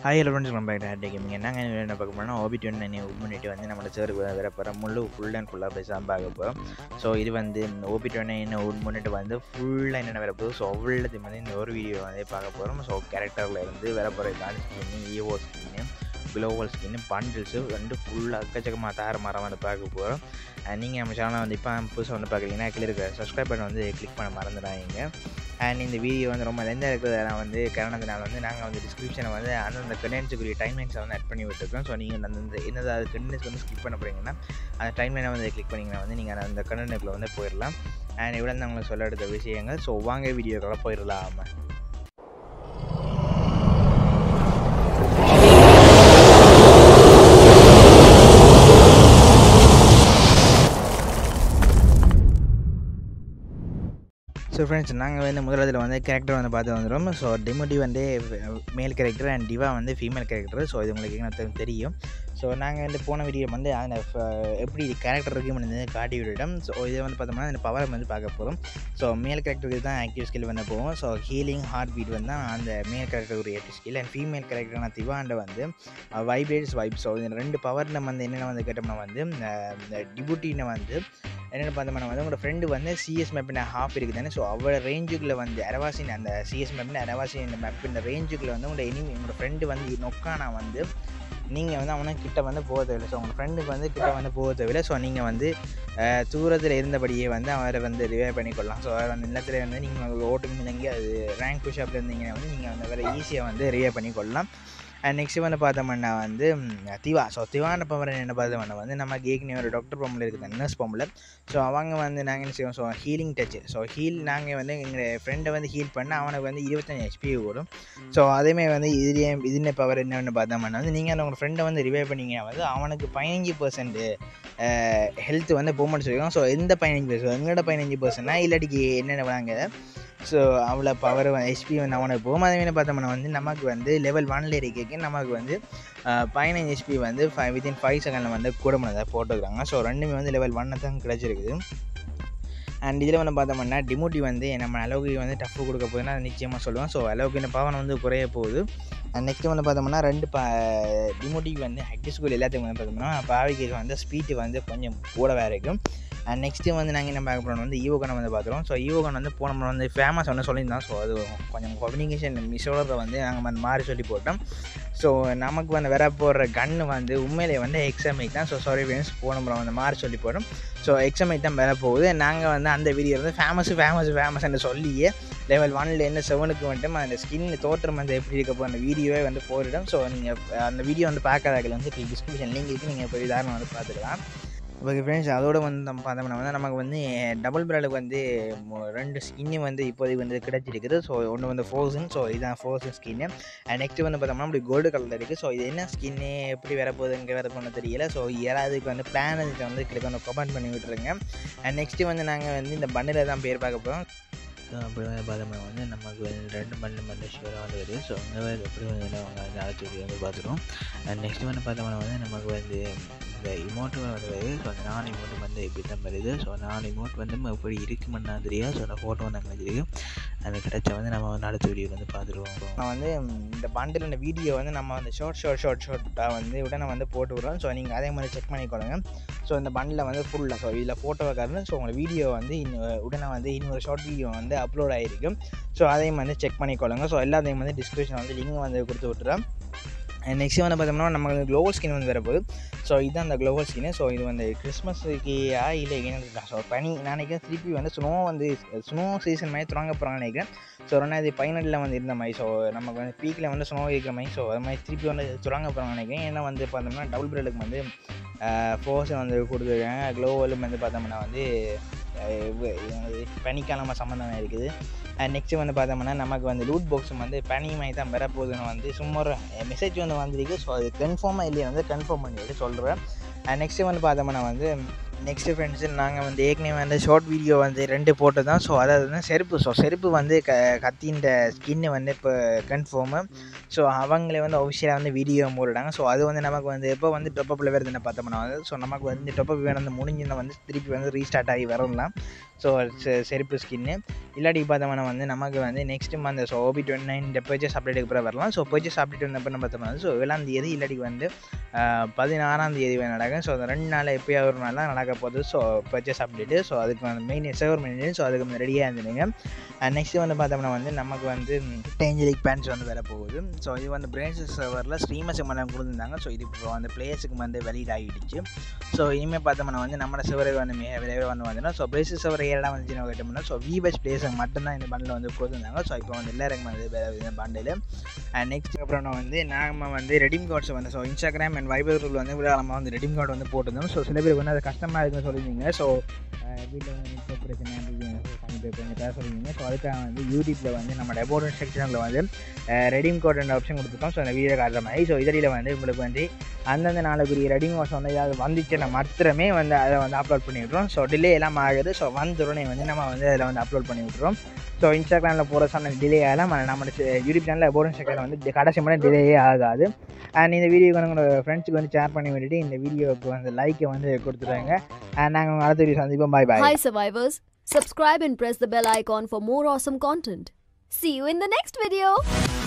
Hi hello friends நம்ம date gaming என்னங்க என்ன பார்க்க போனால் ஓபி டுவெண்ட்டி நைன் முன்னிட்டு வந்து நம்மளோட சேருக்கு வர போகிற முழு ஃபுல் அண்ட் ஃபுல்லாக பேச பார்க்க போகிறோம் ஸோ இது வந்து ஓபி டுவெண்ட்டி நைன் முன்னிட்டு வந்து ஃபுல்லாக என்னென்ன வர போகுது ஸோ அவ்வளோத்தையும் வந்து இந்த ஒரு வீடியோ வந்து பார்க்க போகிறோம் ஸோ கேரக்டரில் இருந்து வர போகிற கான் ஸ்கின்னு ஈவோ ஸ்கின்னு குளோபல் ஸ்கின்னு பண்டில்ஸு வந்து ஃபுல்லாக அக்கச்சக்கமாக தார மரம் வந்து பார்க்க போகிறோம் நீங்கள் நம்ம சேனலை வந்து இப்போ புதுசாக வந்து பார்க்குறீங்கன்னா கீழே இருக்க சப்ஸ்கிரைப் பண்ண வந்து கிளிக் பண்ண மறந்துடாதீங்க அண்ட் இந்த வீடியோ வந்து ரொம்ப லெந்தாக இருக்கிறதால வந்து காரணத்தினால வந்து நாங்கள் வந்து டிஸ்கிரிப்ஷனை வந்து அந்தந்த கண்டென்ட்ஸுக்குரிய டைம்லைன்ஸை வந்து ஆட் பண்ணி விட்டுருக்கோம் ஸோ நீங்கள் அந்த என்னதாவது கண்டென்ட்ஸ் வந்து ஸ்கிப் பண்ண போகிறீங்கன்னா அந்த டைம்லைனை வந்து கிளிக் பண்ணிங்கன்னா வந்து நீங்கள் அந்த கண்டென்ட்டுக்குள்ளே வந்து போயிடலாம் அண்ட் இவ்வளோ தான் உங்களுக்கு சொல்ல எடுத்த விஷயங்கள் ஸோ வாங்க வீடியோக்குள்ள போயிடலாம் ஸோ ஃப்ரெண்ட்ஸ் நாங்கள் வந்து முதலத்தில் வந்து கேரக்டர் வந்து பார்த்து வந்துடும் ஸோ டிமோட்டி வந்து மேல் கேரக்டர் அண்ட் டிவா வந்து ஃபீமேல் கேரக்டர் ஸோ இது உங்களுக்கு எனக்கு தெரியும் ஸோ நாங்கள் வந்து போன வீடியோ வந்து அந்த எப்படி கேரக்டர் இருக்குன்னு வந்து காட்டி விட்டுட்டோம் ஸோ இதை வந்து பார்த்தோம்னா இந்த பவரை வந்து பார்க்க போகிறோம் ஸோ மேல் கேரக்டருக்கு தான் ஆக்டிவ் ஸ்கில் வந்து போகும் ஸோ ஹீலிங் ஹார்ட் பீட் வந்து அந்த மேல் கேரக்டருக்கு ஆக்டிவ் ஸ்கில் அண்ட் ஃபீமேல் கேரக்டரான திவாண்ட வந்து வைப்ரேட்ஸ் வைப் ஸோ இந்த ரெண்டு பவர் நம்ம வந்து என்னென்ன வந்து கேட்டோம்னா வந்து இந்த டிபுட்டினை வந்து என்னென்னு பார்த்தோம்னா வந்து உங்களோட ஃப்ரெண்டு வந்து சிஎஸ் மேப்பின் ஹாஃப் இருக்குது தானே ஸோ அவ்வளோ ரேஞ்சுக்குள்ளே வந்து அரவாசின் அந்த சிஎஸ் மேப்பின் அரவாசி இந்த மேப் இந்த ரேஞ்சுக்குள்ளே வந்து உங்களோட இனிமே உங்களோட ஃப்ரெண்டு வந்து நொக்கானா வந்து நீங்கள் வந்து அவனை கிட்ட வந்து போக தேவையில்லை ஸோ உங்கள் ஃப்ரெண்டுக்கு வந்து கிட்ட வந்து போக தேவையில்லை ஸோ நீங்கள் வந்து தூரத்தில் இருந்தபடியே வந்து அவரை வந்து ரிவைவ் பண்ணிக்கொள்ளலாம் ஸோ அவர் வந்து நிலத்தில் வந்து நீங்கள் ஓட்டுக்கு நிலங்கி அது ரேங்க் புஷ்அப்பில் இருந்தீங்கன்னா வந்து நீங்கள் வந்து வேறு ஈஸியாக வந்து ரிவைவ் பண்ணிக்கொள்ளலாம் அண்ட் நெக்ஸ்ட் வந்து பார்த்தோம்னா வந்து திவா ஸோ திவான பம்பரை என்ன பார்த்தோம்னா வந்து நம்ம ஏற்கனவே ஒரு டாக்டர் பம்பில் இருக்குது நர்ஸ் பம்பில் ஸோ அவங்க வந்து நாங்கள் என்ன செய்வோம் so healing touch so heal நாங்கள் வந்து எங்கள் ஃப்ரெண்டை வந்து ஹீல் பண்ண அவனுக்கு வந்து இருபத்தஞ்சி ஹெச்பி வரும் ஸோ அதேமாதிரி வந்து இதுலேயே இதுன பவர் என்னென்னு பார்த்தோம்னா வந்து நீங்கள் உங்கள் ஃப்ரெண்டை வந்து ரிவைவ் பண்ணிங்கன்னா வந்து அவனுக்கு பதினஞ்சு பர்சன்ட் ஹெல்த் வந்து மூமெண்ட்ஸ் இருக்கும் ஸோ எந்த பதினஞ்சு பர்சன்ட் எங்களோட பதினஞ்சு பர்சன்ட்னா இல்லாட்டிக்கு என்னென்ன வாங்க ஸோ அவ்வளோ பவர் ஹெச்பி வந்து அவனுக்கு போகும் அதேமாதிரி பார்த்தோம்னா வந்து நமக்கு வந்து லெவல் ஒன்ல இருக்க நமக்கு வந்து பதினஞ்சு ஹெச்பி வந்து ஃபைவ் வித்தின் ஃபைவ் செகண்டில் வந்து கூட பண்ணதை போட்டுக்கிறாங்க ஸோ ரெண்டுமே வந்து லெவல் ஒன்னை தான் கிடச்சிருக்குது அண்ட் இதில் வந்து பார்த்தோம்னா டிமோட்டி வந்து நம்ம அளவுக்கு வந்து டஃப்பு கொடுக்க போகுதுன்னா அது நிச்சயமாக சொல்லுவேன் ஸோ அளவுக்கு இந்த பவன் வந்து குறைய போகுது அண்ட் நெக்ஸ்ட்டு வந்து பார்த்தோம்னா ரெண்டு பா டிமோட்டிக்கு வந்து ஹெக்டி ஸ்கூல் எல்லாத்துக்கும் வந்து பார்த்தோம்னா பாவிக்கு வந்து ஸ்பீடு வந்து கொஞ்சம் கூடவே இருக்கும் அண்ட் நெக்ஸ்ட்டு வந்து நாங்கள் என்ன பார்க்க போகிறோம் வந்து ஈவோகனை வந்து பார்த்துருவோம் ஸோ ஈவோகன் வந்து போன முறை வந்து ஃபேமஸ் ஒன்று சொல்லியிருந்தோம் ஸோ அது கொஞ்சம் கம்யூனிகேஷன் மிஸ்ஸோட வந்து நாங்கள் வந்து மாறி சொல்லி போட்டோம் ஸோ நமக்கு வந்து வர போடுற கன்று வந்து உண்மையிலே வந்து எக்ஸாமை தான் ஸோ சாரி ஃப்ரெண்ட்ஸ் போன முறை வந்து மாறி சொல்லி போட்டோம் ஸோ எக்ஸாமை தான் வர போகுது நாங்கள் வந்து அந்த வீடியோ வந்து ஃபேமஸ் ஃபேமஸ் ஃபேமஸ்ன்னு சொல்லியே லெவல் ஒன்ல என்ன செவனுக்கு வந்துட்டு அந்த ஸ்கின் தோற்றம் வந்து எப்படி இருக்க போகிற அந்த வீடியோவே வந்து போயிடும் ஸோ நீங்கள் அந்த வீடியோ வந்து பார்க்காதாக்கள் வந்து இப்போ டிஸ்கிரிப்ஷன் லிங்க் இருக்குது நீங்கள் போய் உதாரணம் வந்து பார்த்துக்கலாம் ஓகே ஃப்ரெண்ட்ஸ் அதோட வந்து நம்ம பார்த்தோம்னா வந்து நமக்கு வந்து டபுள் பிரலுக்கு வந்து ரெண்டு ஸ்கின்னு வந்து இப்போதைக்கு வந்து கிடச்சிருக்குது ஸோ ஒன்று வந்து ஃபோர்ஸன் ஸோ இதுதான் ஃபோர்ஸன் ஸ்கின்னு அண்ட் நெக்ஸ்ட் வந்து பார்த்தோம்னா அப்படி கோல்டு கலரில் இருக்குது ஸோ இது என்ன ஸ்கின்னு எப்படி வர போகுது இங்கே வர போகணும் தெரியல ஸோ யாராவதுக்கு வந்து பிளான் அதுக்கு வந்து கிளிக் வந்து கமெண்ட் பண்ணி விட்டுருங்க அண்ட் நெக்ஸ்ட்டு வந்து நாங்கள் வந்து இந்த பண்டில் தான் பேர் பார்க்க போகிறோம் ஸோ அப்படி வந்து பார்த்தோம்னா வந்து நமக்கு வந்து ரெண்டு மணி மணி ஷுவராக வந்து வருது ஸோ அந்த மாதிரி எப்படி வந்து அவங்க வந்து அழைச்சி வந்து பார்த்துருவோம் அண்ட் நெக்ஸ்ட் வந்து பார்த்தோம்னா வந்து நமக்கு வந்து இந்த இமோட்டு வருது ஸோ அந்த நான் இமோட் வந்து இப்படி தான் வருது ஸோ நான் இமோட் வந்து எப்படி இருக்குமென்னா தெரியாது ஸோ அந்த ஃபோட்டோ வந்து அங்கே வச்சிருக்கு அது கிடச்ச வந்து நம்ம வந்து அடுத்த வீடியோ வந்து பார்த்துருவோம் நான் வந்து இந்த பண்டில் இந்த வீடியோ வந்து நம்ம வந்து ஷார்ட் ஷார்ட் ஷார்ட் ஷார்ட்டாக வந்து உடனே வந்து போட்டு விடுறோம் ஸோ நீங்கள் அதே மாதிரி செக் பண்ணிக்கொள்ளுங்க ஸோ இந்த பண்டில் வந்து ஃபுல்லாக ஸோ இதில் ஃபோட்டோவை காரணம் ஸோ உங்கள் வீடியோ வந்து இன்னும் உடனே வந்து இன்னொரு ஷார்ட் வீடியோ வந்து அப்லோட் ஆகிருக்கும் ஸோ அதையும் வந்து செக் பண்ணிக்கொள்ளுங்க ஸோ எல்லாத்தையும் வந்து டிஸ்கிரிப்ஷன் வந்து லிங்க் வந்து கொடுத்து விட்டுறேன் நெக்ஸ்ட் வந்து பார்த்தோம்னா நமக்கு க்ளோவல் ஸ்கின் வந்து வரப்போகுது ஸோ இதுதான் அந்த க்ளோவல் ஸ்கின்னு ஸோ இது வந்து கிறிஸ்மஸுக்கு இல்லை என்ன ஸோ பனி நான் நினைக்கிறேன் திருப்பி வந்து ஸ்னோ வந்து ஸ்னோ சீசன் மாதிரி தொடங்க போகிறாங்கன்னு நினைக்கிறேன் ஸோ ரெண்டாயிரத்தி பதினெட்டில் வந்து இருந்த மாதிரி ஸோ நமக்கு வந்து பீக்கில் வந்து ஸ்னோ இருக்கிற மாதிரி ஸோ அது மாதிரி திருப்பி வந்து தொடங்க போகிறாங்கன்னு நினைக்கிறேன் ஏன்னா வந்து பார்த்தோம்னா டபுள் பிரெட்டுக்கு வந்து ஃபோர்ஸ் வந்து கொடுத்துருக்காங்க க்ளோவலும் வந்து பார்த்தோம்னா வந்து பனிக்காலமாக சம்மந்தமாக இருக்குது அண்ட் நெக்ஸ்ட்டு வந்து பார்த்தோம்னா நமக்கு வந்து லூட் பாக்ஸும் வந்து பனி மாதிரி தான் பெறப்போகுதுன்னு வந்து சும்மா ஒரு மெசேஜ் வந்து வந்திருக்கு ஸோ அது கன்ஃபார்மாக இல்லையா வந்து கன்ஃபார்ம் பண்ணிட்டு சொல்கிறேன் அண்ட் நெக்ஸ்ட்டு வந்து பார்த்தோம்னா வந்து நெக்ஸ்ட்டு ஃப்ரெண்ட்ஸு நாங்கள் வந்து ஏற்கனவே வந்து ஷார்ட் வீடியோ வந்து ரெண்டு போட்டு தான் ஸோ அதாவது வந்து செருப்பு ஸோ செருப்பு வந்து க கத்தின்ற ஸ்கின்னு வந்து இப்போ கன்ஃபார்மு ஸோ அவங்களே வந்து ஒஃபிஷியலாக வந்து வீடியோ மூடிட்டாங்க ஸோ அது வந்து நமக்கு வந்து எப்போ வந்து டொப்பப்பில் வருது என்ன பார்த்தோம்னா வந்து ஸோ நமக்கு வந்து டொப்பப் வேணும் வந்து முடிஞ்சுன்னா வந்து திருப்பி வந்து ரீஸ்டார்ட் ஆகி வரலாம் ஸோ செருப்பு ஸ்கின்னு இல்லாட்டி பார்த்தோம்னா வந்து நமக்கு வந்து next month so OB twenty nine இந்த பர்ச்சேஸ் அப்டேட்டுக்கு அப்புறம் வரலாம் ஸோ பர்ச்சேஸ் அப்டேட் வந்தப்போ நம்ம பார்த்தோம்னா ஸோ ஏழாம் தேதி இல்லாட்டி வந்து ஆஹ், பதினாறாம் தேதி வந்து நடக்கும் ஸோ அந்த ரெண்டு நாள் எப்போயா ஒரு நாள் தான் நடக்க போகுது ஸோ பர்ச்சேஸ் அப்டேட்டு ஸோ அதுக்கு வந்து மெயின் சர்வர் மெயின் ஸோ அதுக்கு ரெடியாக இருந்துடுங்க நெக்ஸ்ட் வந்து பார்த்தோம்னா வந்து நமக்கு வந்து டேஞ்சலிக் பேண்ட்ஸ் வந்து வர போகுது ஸோ இது வந்து பிரேசஸ் சர்வரில் ஸ்ட்ரீமர்ஸுக்கு மட்டும் கொடுத்துருந்தாங்க ஸோ இது இப்போ வந்து பிளேயர்ஸுக்கு வந்து வெளியிட் ஆகிடுச்சு ஸோ இனிமேல் பார்த்தோம்னா வந்து நம்ம சர்வரை வந்து மிக விரைவில் வந்து வந்துடும் ஸோ பிரேசஸ் சர்வர் ஏழாம் வந்து கேட்டோம்னா ஸோ விபஸ் பிளேயர்ஸுக்கு மட்டும்தான் இந்த பண்டில் வந்து கொடுத்துருந்தாங்க ஸோ இப்போ வந்து எல்லாருக்கும் வந்து வேறு இந்த பண்டில் அண்ட் நெக்ஸ்ட் அப்புறம் நான் வந்து நாம வந்து ரெடிம் கார்ட்ஸ் வந்து ஸோ இன்ஸ்டாகிராம் அண்ட் வைபர் வந்து விழாமல் வந்து ரெடிம் கார்டு வந்து போட்டிருந்தோம் ஸோ சில பேர் வந்து அது கஷ்டமாக இருக்குன்னு சொல்லியிருந்தீங்க ஸோ வீட்டில் வந்து இப்போ பிரச்சனை அப்படி கொஞ்சம் கொஞ்சம் பேச சொல்லியிருந்தீங்க ஸோ அதுக்காக வந்து யூடியூப்பில் வந்து நம்ம டெபோர்டன் செக்ஷனில் வந்து ரெடிம் கோட் என்ற ஆப்ஷன் கொடுத்துருக்கோம் ஸோ அந்த வீடியோ காட்டுற மாதிரி ஸோ இதில் வந்து உங்களுக்கு வந்து அந்தந்த நாளுக்குரிய ரெடிம் கோட்ஸ் வந்து ஏதாவது வந்துச்சுன்னா மாத்திரமே வந்து அதை வந்து அப்லோட் பண்ணி விட்றோம் ஸோ டிலே எல்லாம் ஆகுது ஸோ வந்த உடனே வந்து நம்ம வந்து அதில் வந்து அப்லோட் பண்ணி விட்றோம் ஸோ இன்ஸ்டாகிராமில் போகிற சொன்ன டிலே ஆகலாம் நம்ம யூடியூப் சேனலில் போர்டன் செக்ஷனில் வந்து கடைசி மட்டும் டிலேயே ஆகாது அண்ட் இந்த வீடியோக்கு வந்து உங்களோட ஃப்ரெண்ட்ஸுக்கு வந்து ஷேர் பண்ணி விட்டுட்டு இந்த வீடியோவுக்கு வந்து லைக்கை வந்து கொடுத்துருவாங்க அண்ட் நாங்கள் அடுத்த வீடியோ சந்திப்போம் பாய் பாய் Hi, survivors. Subscribe and press the bell icon for more awesome content. See you in the next video.